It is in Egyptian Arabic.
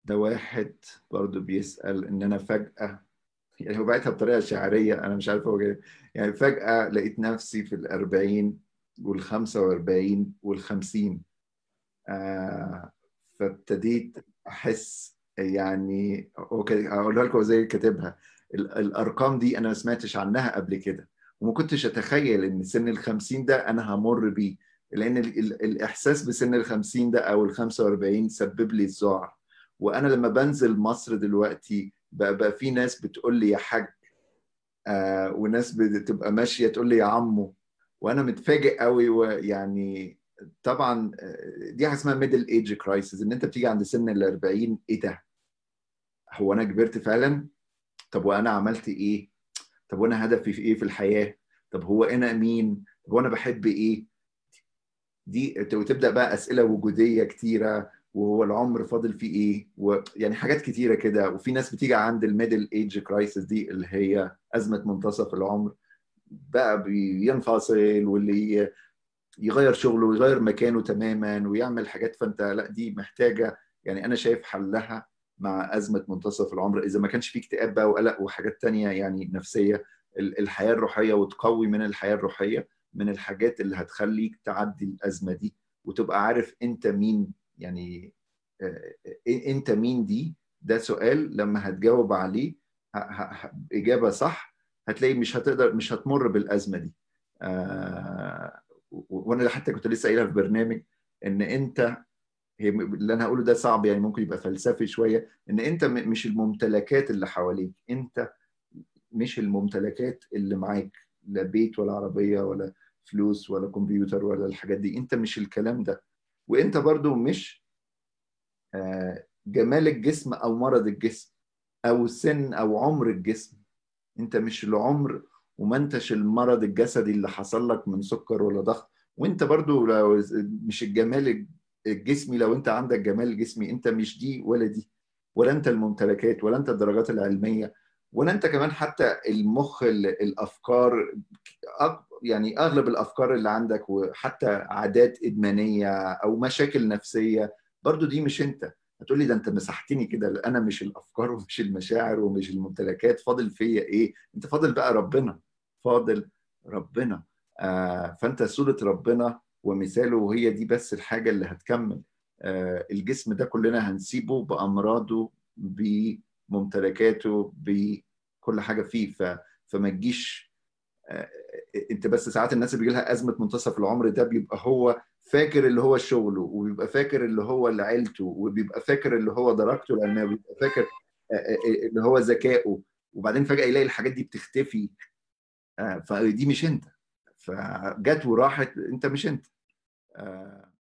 ده واحد برضه بيسأل إن أنا فجأة يعني هو بعتها بطريقة شعرية أنا مش عارف هو جاي. يعني فجأة لقيت نفسي في الأربعين والخمسة وأربعين والخمسين آه فابتديت أحس يعني هو هقولها لكم زي كاتبها الأرقام دي أنا ما سمعتش عنها قبل كده وما كنتش أتخيل إن سن الخمسين ده أنا همر بيه لأن الإحساس بسن الخمسين ده أو الخمسة وأربعين سبب لي الذعر وأنا لما بنزل مصر دلوقتي بقى, بقى في ناس بتقول لي يا حاج آه وناس بتبقى ماشيه تقول لي يا عمو وانا متفاجئ قوي ويعني طبعا دي حاجه اسمها ميدل ايج كرايسيس ان انت بتيجي عند سن ال 40 ايه ده؟ هو انا كبرت فعلا؟ طب وانا عملت ايه؟ طب وانا هدفي في ايه في الحياه؟ طب هو انا مين؟ طب وانا بحب ايه؟ دي وتبدا بقى اسئله وجوديه كتيره وهو العمر فاضل فيه ايه ويعني حاجات كتيره كده وفي ناس بتيجي عند الميدل ايج كرايسيس دي اللي هي ازمه منتصف العمر بقى بينفصل واللي يغير شغله ويغير مكانه تماما ويعمل حاجات فانت لا دي محتاجه يعني انا شايف حلها مع ازمه منتصف العمر اذا ما كانش في اكتئاب بقى وقلق وحاجات تانية يعني نفسيه الحياه الروحيه وتقوي من الحياه الروحيه من الحاجات اللي هتخليك تعدي الازمه دي وتبقى عارف انت مين يعني انت مين دي ده سؤال لما هتجاوب عليه اجابه صح هتلاقي مش هتقدر مش هتمر بالازمه دي وانا حتى كنت لسه قايلها في برنامج ان انت هي اللي انا هقوله ده صعب يعني ممكن يبقى فلسفي شويه ان انت مش الممتلكات اللي حواليك انت مش الممتلكات اللي معاك لا بيت ولا عربيه ولا فلوس ولا كمبيوتر ولا الحاجات دي انت مش الكلام ده وانت برضو مش جمال الجسم او مرض الجسم او سن او عمر الجسم انت مش العمر وما انتش المرض الجسدي اللي حصل لك من سكر ولا ضغط وانت برضو لو مش الجمال الجسمي لو انت عندك جمال جسمي انت مش دي ولا دي ولا انت الممتلكات ولا انت الدرجات العلميه ولا انت كمان حتى المخ الافكار يعني اغلب الافكار اللي عندك وحتى عادات ادمانيه او مشاكل نفسيه برضو دي مش انت هتقولي ده انت مسحتني كده انا مش الافكار ومش المشاعر ومش الممتلكات فاضل فيا ايه انت فاضل بقى ربنا فاضل ربنا آه فانت صوره ربنا ومثاله وهي دي بس الحاجه اللي هتكمل آه الجسم ده كلنا هنسيبه بامراضه بممتلكاته بكل حاجه فيه ف... فما تجيش آه انت بس ساعات الناس اللي بيجي لها ازمه منتصف العمر ده بيبقى هو فاكر اللي هو شغله وبيبقى فاكر اللي هو اللي عيلته وبيبقى فاكر اللي هو درجته العلميه وبيبقى فاكر اللي هو ذكائه وبعدين فجاه يلاقي الحاجات دي بتختفي فدي مش انت فجت وراحت انت مش انت